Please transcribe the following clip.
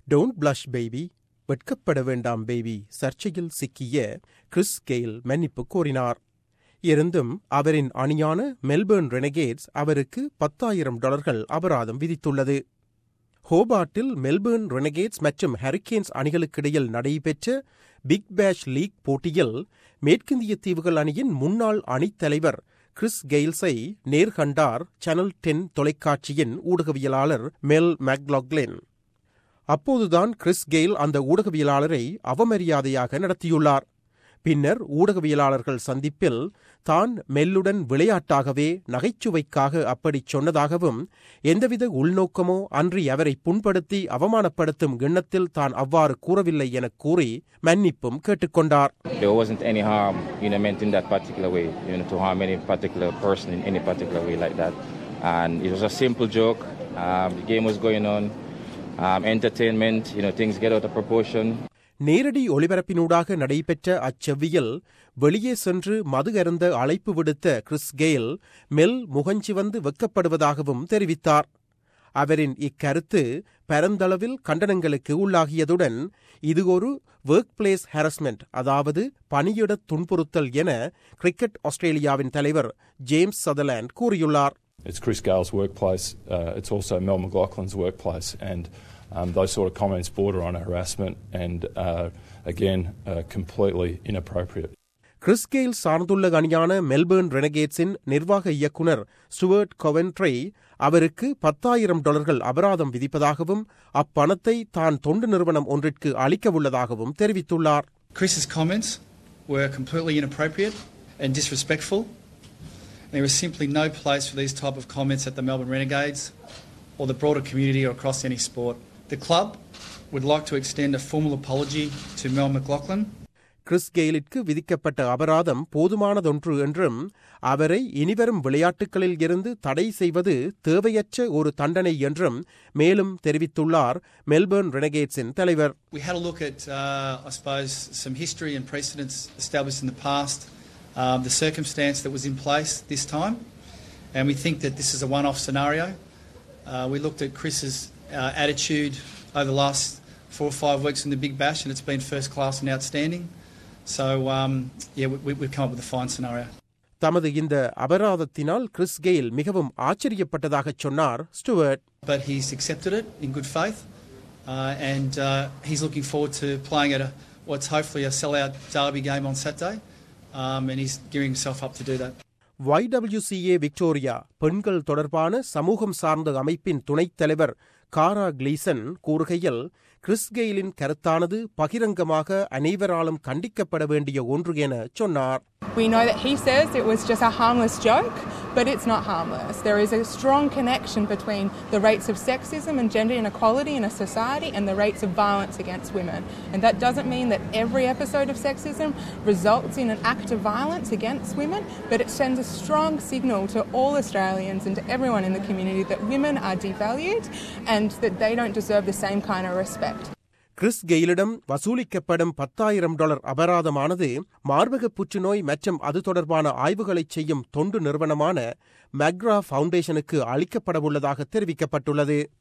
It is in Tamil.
டோன்ட் பிளஷ் பேபி வெட்கப்பட வேண்டாம் பேபி சர்ச்சையில் சிக்கிய கிறிஸ் கெயில் மன்னிப்பு கோரினார் இருந்தும் அவரின் அணியான மெல்பர்ன் ரெனகேட்ஸ் அவருக்கு பத்தாயிரம் டாலர்கள் அபராதம் விதித்துள்ளது ஹோபார்ட்டில் மெல்பர்ன் ரெனகேட்ஸ் மற்றும் ஹரிக்கேன்ஸ் அணிகளுக்கிடையில் நடைபெற்ற பிக் பேஷ் லீக் போட்டியில் மேற்கிந்திய தீவுகள் அணியின் முன்னாள் அணித்தலைவர் கிறிஸ் கெயில்ஸை நேர்கண்டார் சேனல் டென் தொலைக்காட்சியின் ஊடகவியலாளர் மெல் மேக்லாக்லின் அப்போதுதான் கிறிஸ் கெயில் அந்த ஊடகவியலாளரை அவமரியாதையாக நடத்தியுள்ளார் பின்னர் ஊடகவியலாளர்கள் சந்திப்பில் தான் மெல்லுடன் விளையாட்டாகவே நகைச்சுவைக்காக அப்படிச் சொன்னதாகவும் எந்தவித உள்நோக்கமோ அன்றி அவரை புண்படுத்தி அவமானப்படுத்தும் எண்ணத்தில் தான் அவ்வாறு கூறவில்லை எனக் கூறி மன்னிப்பும் கேட்டுக்கொண்டார் There wasn't any harm, you know, meant in that particular way, you know, to harm any particular person in any particular way like that. And it was a simple joke. Um, the game was going on. Um, entertainment, you know, things get out of proportion. நேரடி ஒளிபரப்பினூடாக நடைபெற்ற அச்செவ்வியில் வெளியே சென்று மது அருந்த அழைப்பு விடுத்த கிறிஸ் கெயில் மெல் முகஞ்சிவந்து வெக்கப்படுவதாகவும் தெரிவித்தார் அவரின் இக்கருத்து பரந்தளவில் கண்டனங்களுக்கு உள்ளாகியதுடன் இது ஒரு ஒர்க் பிளேஸ் ஹாரஸ்மெண்ட் அதாவது பணியிட துன்புறுத்தல் என கிரிக்கெட் ஆஸ்திரேலியாவின் தலைவர் ஜேம்ஸ் சதர்லாண்ட் கூறியுள்ளார் It's Chris Gale's workplace. Uh, it's also Mel McLaughlin's workplace, and um, those sort of comments border on harassment and, uh, again, uh, completely inappropriate. Chris Gayle சார்ந்துள்ள அணியான மெல்பர்ன் ரெனகேட்ஸின் நிர்வாக இயக்குனர் ஸ்டுவர்ட் கொவென்ட்ரை அவருக்கு பத்தாயிரம் டாலர்கள் அபராதம் விதிப்பதாகவும் அப்பணத்தை தான் தொண்டு நிறுவனம் ஒன்றிற்கு அளிக்கவுள்ளதாகவும் தெரிவித்துள்ளார் Chris's comments were completely inappropriate and disrespectful. There is simply no place for these type of comments at the Melbourne Renegades or the broader community or across any sport. The club would like to extend a formal apology to Mel McLaughlin Chris கெயிலிற்கு விதிக்கப்பட்ட அபராதம் போதுமானதொன்று என்றும் அவரை இனிவரும் விளையாட்டுகளில் இருந்து தடை செய்வது தேவையற்ற ஒரு தண்டனை என்றும் மேலும் தெரிவித்துள்ளார் மெல்பர்ன் ரெனகேட்ஸின் தலைவர் We had a look at, uh, I suppose, some history and precedents established in the past, um, the circumstance that was in place this time, and we think that this is a one off scenario. Uh, we looked at Chris's uh, attitude over the last four or five weeks in the Big Bash, and it's been first class and outstanding. So, um, yeah, we, we've come up with a fine scenario. தமது இந்த அபராதத்தினால் கிறிஸ் கெயில் மிகவும் ஆச்சரியப்பட்டதாகச் சொன்னார் Stuart But he's accepted it in good faith, uh, and uh, he's looking forward to playing at a, what's hopefully a sellout derby game on Saturday, um, and he's gearing himself up to do that. YWCA Victoria பெண்கள் தொடர்பான சமூகம் சார்ந்த அமைப்பின் துணைத் தலைவர் காரா கிளீசன் கூறுகையில் கிறிஸ் கெயிலின் கருத்தானது பகிரங்கமாக அனைவராலும் கண்டிக்கப்பட வேண்டிய ஒன்று என சொன்னார் We know that he says it was just a harmless joke, but it's not harmless. There is a strong connection between the rates of sexism and gender inequality in a society and the rates of violence against women. And that doesn't mean that every episode of sexism results in an act of violence against women, but it sends a strong signal to all Australians and to everyone in the community that women are devalued and that they don't deserve the same kind of respect. Chris கெயிலிடம் வசூலிக்கப்படும் பத்தாயிரம் டாலர் அபராதமானது மார்பக புற்றுநோய் மற்றும் அது தொடர்பான ஆய்வுகளைச் செய்யும் தொண்டு நிறுவனமான மக்ரா ஃபவுண்டேஷனுக்கு அளிக்கப்படவுள்ளதாக தெரிவிக்கப்பட்டுள்ளது